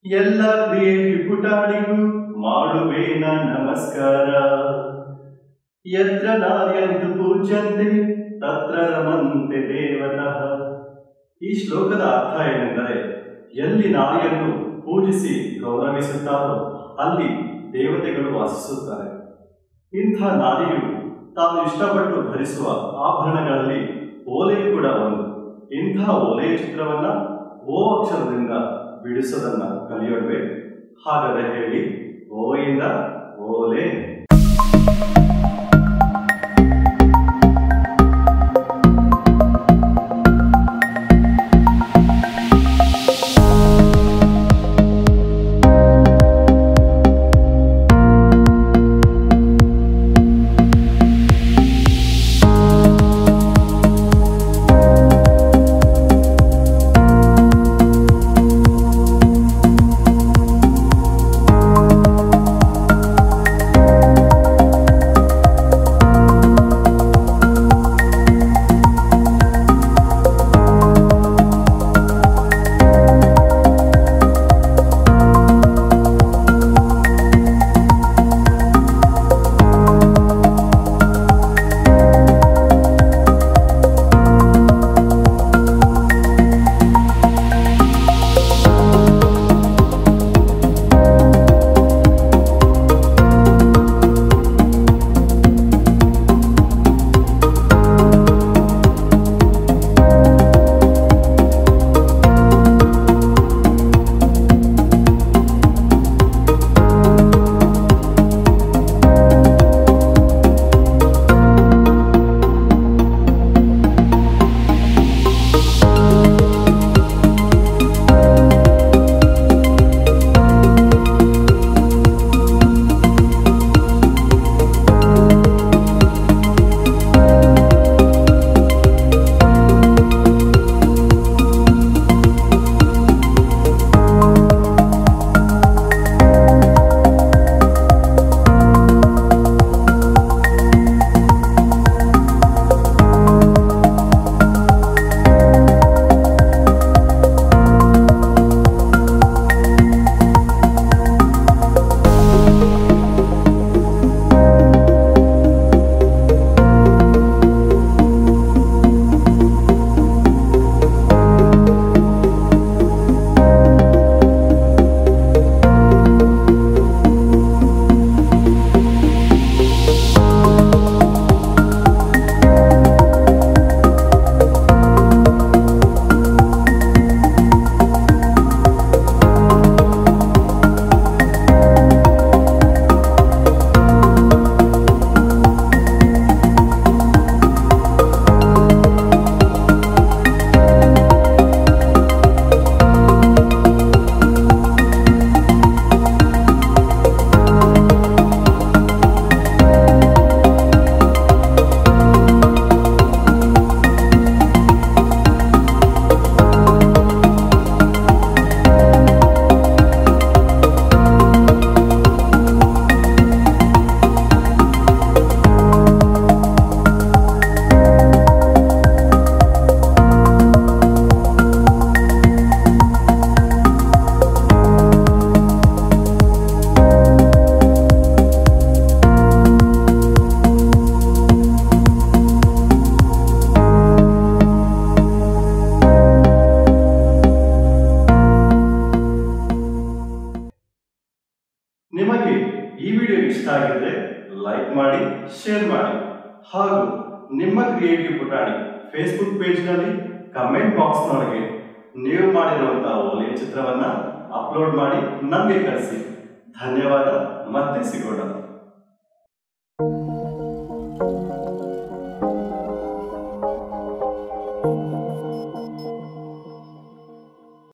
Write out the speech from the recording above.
ಎಲ್ಲ ಕ್ರಿಯೆಗೆ ಪುಟಾಣಿಗೂ ಮಾಡುವೇನ ನಮಸ್ಕಾರ ಯತ್ರ ನಾರ್ಯಂತು ಪೂಜ್ಯಂತೆ ತತ್ರ ರಮಂತೆ ದೇವತಃ ಈ ಶ್ಲೋಕದ ಅರ್ಥ ಏನೆಂದರೆ ಎಲ್ಲಿ ನಾರಿಯನ್ನು ಪೂಜಿಸಿ ಗೌರವಿಸುತ್ತಾರೋ ಅಲ್ಲಿ ದೇವತೆಗಳು ವಾಸಿಸುತ್ತಾರೆ ಇಂಥ ನಾರಿಯು ತಾನು ಇಷ್ಟಪಟ್ಟು ಧರಿಸುವ ಆಭರಣಗಳಲ್ಲಿ ಓಲೆಯು ಕೂಡ ಒಂದು ಇಂಥ ಓಲೆಯ ಚಿತ್ರವನ್ನ ಓ ಅಕ್ಷರದಿಂದ ಬಿಡಿಸೋದನ್ನ ಕಲಿಯೋಡ್ವೆ ಹಾಗಾದರೆ ಹೇಳಿ ಓ ಇಂದ ಓಲೆ ನಿಮಗೆ ಈ ವಿಡಿಯೋ ಇಷ್ಟ ಆಗಿದ್ರೆ ಲೈಕ್ ಮಾಡಿ ಶೇರ್ ಮಾಡಿ ಹಾಗೂ ನಿಮ್ಮ ಕ್ರಿಯೇಟಿವ್ ಪುಟಾಣಿ ಫೇಸ್ಬುಕ್ ಪೇಜ್ನಲ್ಲಿ ಕಮೆಂಟ್ ಬಾಕ್ಸ್ನೊಳಗೆ ನೀವು ಮಾಡಿರುವಂತಹ ಓಲೆಯ ಚಿತ್ರವನ್ನ ಅಪ್ಲೋಡ್ ಮಾಡಿ ನಮಗೆ ಕಳಿಸಿ ಧನ್ಯವಾದ ಮತ್ತೆ ಸಿಗೋಣ